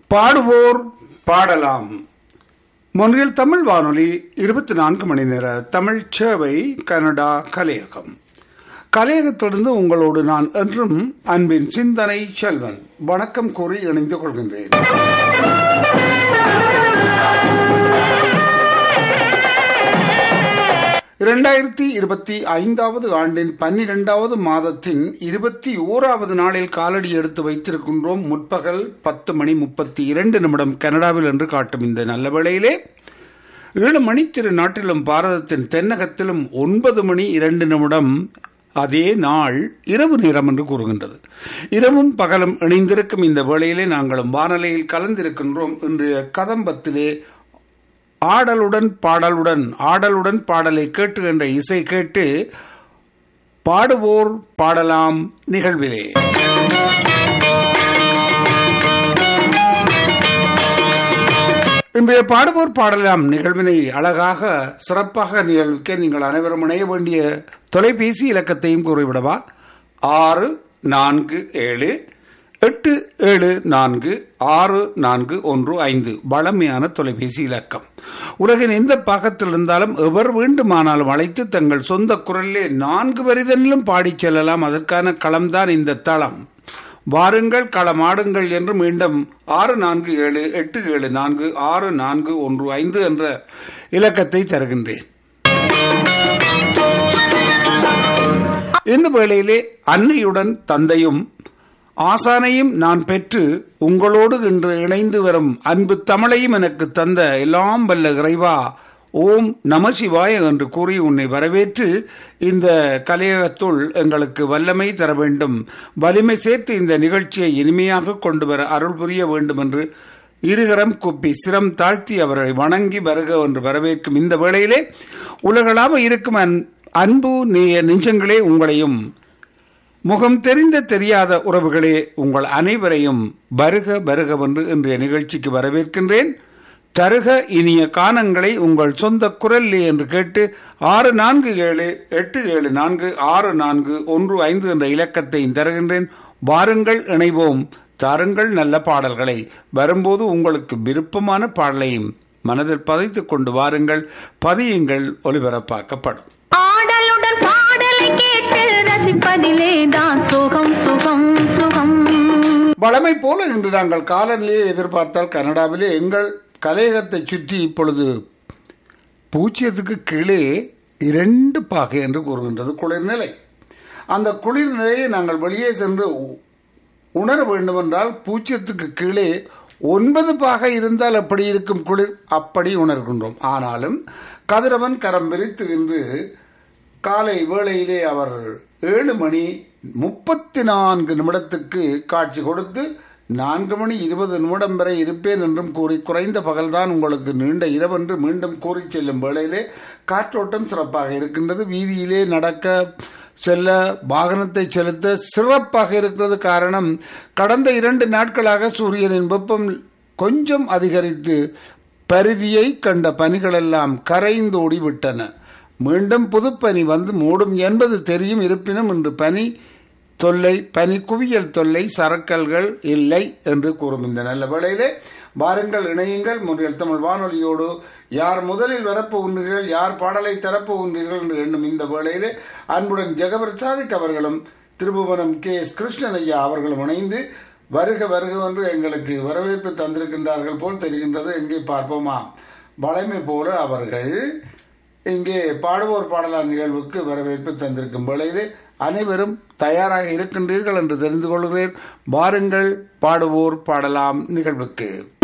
பாடுவோர் பாடலாம் மொன்றில் தமிழ் வானொலி இருபத்தி நான்கு மணி நேர தமிழ் சேவை கனடா கலையகம் கலையகத்திலிருந்து உங்களோடு நான் என்றும் அன்பின் சிந்தனை செல்வன் வணக்கம் கூறி இணைந்து கொள்கின்றேன் இரண்டாயிரத்தி இருபத்தி ஐந்தாவது ஆண்டின் பன்னிரெண்டாவது மாதத்தின் இருபத்தி ஓராவது நாளில் காலடி எடுத்து வைத்திருக்கின்றோம் முற்பகல் பத்து மணி முப்பத்தி இரண்டு நிமிடம் கனடாவில் என்று காட்டும் இந்த நல்ல வேளையிலே ஏழு மணி திரு நாட்டிலும் பாரதத்தின் தென்னகத்திலும் ஒன்பது மணி இரண்டு நிமிடம் அதே நாள் இரவு நேரம் என்று கூறுகின்றது இரவும் பகலும் இணைந்திருக்கும் இந்த வேளையிலே நாங்களும் வானொலியில் கலந்திருக்கின்றோம் இன்றைய கதம்பத்திலே ஆடலுடன் பாடலுடன் ஆடலுடன் பாடலை கேட்டு என்ற இசை கேட்டு பாடுவோர் பாடலாம் நிகழ்விலே இன்றைய பாடுவோர் பாடலாம் நிகழ்வினை அழகாக சிறப்பாக நிகழ்விக்க நீங்கள் அனைவரும் இணைய வேண்டிய தொலைபேசி இலக்கத்தையும் கூறிவிடவா ஆறு நான்கு ஏழு எட்டு ஏழு நான்கு ஆறு நான்கு ஒன்று ஐந்து பழமையான தொலைபேசி இலக்கம் உலகின் எந்த பாகத்தில் இருந்தாலும் எவர் வேண்டுமானாலும் அழைத்து தங்கள் சொந்த குரலிலே நான்கு வரிதனிலும் பாடிச் செல்லலாம் அதற்கான களம்தான் இந்த தளம் வாருங்கள் களமாடுங்கள் என்று மீண்டும் ஆறு நான்கு ஏழு எட்டு ஏழு நான்கு ஆறு நான்கு ஒன்று ஐந்து என்ற இலக்கத்தை தருகின்றேன் இந்த வேளையிலே அன்னையுடன் தந்தையும் ஆசானையும் நான் பெற்று உங்களோடு இன்று இணைந்து வரும் அன்பு தமிழையும் எனக்கு தந்த எல்லாம் வல்ல இறைவா ஓம் நமசிவாய என்று கூறி உன்னை வரவேற்று இந்த கலையகத்துள் எங்களுக்கு வல்லமை தர வேண்டும் வலிமை சேர்த்து இந்த நிகழ்ச்சியை இனிமையாக கொண்டு வர அருள் புரிய வேண்டும் என்று இருகரம் குப்பி சிரம் தாழ்த்தி அவரை வணங்கி வருக என்று வரவேற்கும் இந்த வேளையிலே உலகளாவ இருக்கும் அன்பு நேய நெஞ்சங்களே உங்களையும் முகம் தெரிந்த தெரியாத உறவுகளே உங்கள் அனைவரையும் வருக வருகவென்று இன்றைய நிகழ்ச்சிக்கு வரவேற்கின்றேன் தருக இனிய கானங்களை உங்கள் சொந்த குரல்லே என்று கேட்டு ஆறு நான்கு ஏழு எட்டு ஏழு நான்கு ஆறு நான்கு ஒன்று ஐந்து என்ற இலக்கத்தை தருகின்றேன் வாருங்கள் இணைவோம் தாருங்கள் நல்ல பாடல்களை வரும்போது உங்களுக்கு விருப்பமான பாடலையும் மனதில் பதித்துக் கொண்டு வாருங்கள் பதியுங்கள் ஒலிபரப்பாக்கப்படும் ஆடலுடன் பாடலை கேட்டு ரசிப்பதிலே தான் சுகம் சுகம் சுகம் வளமை போல இன்று நாங்கள் காலநிலையை எதிர்பார்த்தால் கனடாவிலே எங்கள் கலையகத்தை சுற்றி இப்பொழுது பூச்சியத்துக்கு கீழே இரண்டு பாகை என்று கூறுகின்றது குளிர்நிலை அந்த குளிர்நிலையை நாங்கள் வெளியே சென்று உ- உணர வேண்டுமென்றால் பூச்சியத்துக்கு கீழே ஒன்பது பாகை இருந்தால் அப்படி இருக்கும் குளிர் அப்படி உணர்கின்றோம் ஆனாலும் கதிரவன் கரம் விரித்து இன்று காலை வேளையிலே அவர் ஏழு மணி முப்பத்தி நான்கு நிமிடத்துக்கு காட்சி கொடுத்து நான்கு மணி இருபது நிமிடம் வரை இருப்பேன் என்றும் கூறி குறைந்த பகல்தான் உங்களுக்கு நீண்ட இரவென்று மீண்டும் கூறி செல்லும் வேளையிலே காற்றோட்டம் சிறப்பாக இருக்கின்றது வீதியிலே நடக்க செல்ல வாகனத்தை செலுத்த சிறப்பாக இருக்கிறது காரணம் கடந்த இரண்டு நாட்களாக சூரியனின் வெப்பம் கொஞ்சம் அதிகரித்து பரிதியை கண்ட பனிகளெல்லாம் கரைந்தோடி விட்டன மீண்டும் புதுப்பனி வந்து மூடும் என்பது தெரியும் இருப்பினும் இன்று பனி தொல்லை பனி குவியல் தொல்லை சரக்கல்கள் இல்லை என்று கூறும் இந்த நல்ல வேளையிலே வாருங்கள் இணையுங்கள் முன்றில் தமிழ் வானொலியோடு யார் முதலில் வரப்போகின்றீர்கள் யார் பாடலை தரப்போகின்றீர்கள் என்று எண்ணும் இந்த வேளையிலே அன்புடன் ஜெகபர் சாதிக் அவர்களும் திருபுவனம் கே எஸ் கிருஷ்ணன் ஐயா அவர்களும் இணைந்து வருக வருக என்று எங்களுக்கு வரவேற்பு தந்திருக்கின்றார்கள் போல் தெரிகின்றது எங்கே பார்ப்போமா வளைமை போல அவர்கள் இங்கே பாடுவோர் பாடலார் நிகழ்வுக்கு வரவேற்பு தந்திருக்கும் வேளையிலே அனைவரும் தயாராக இருக்கின்றீர்கள் என்று தெரிந்து கொள்கிறேன் வாருங்கள் பாடுவோர் பாடலாம் நிகழ்வுக்கு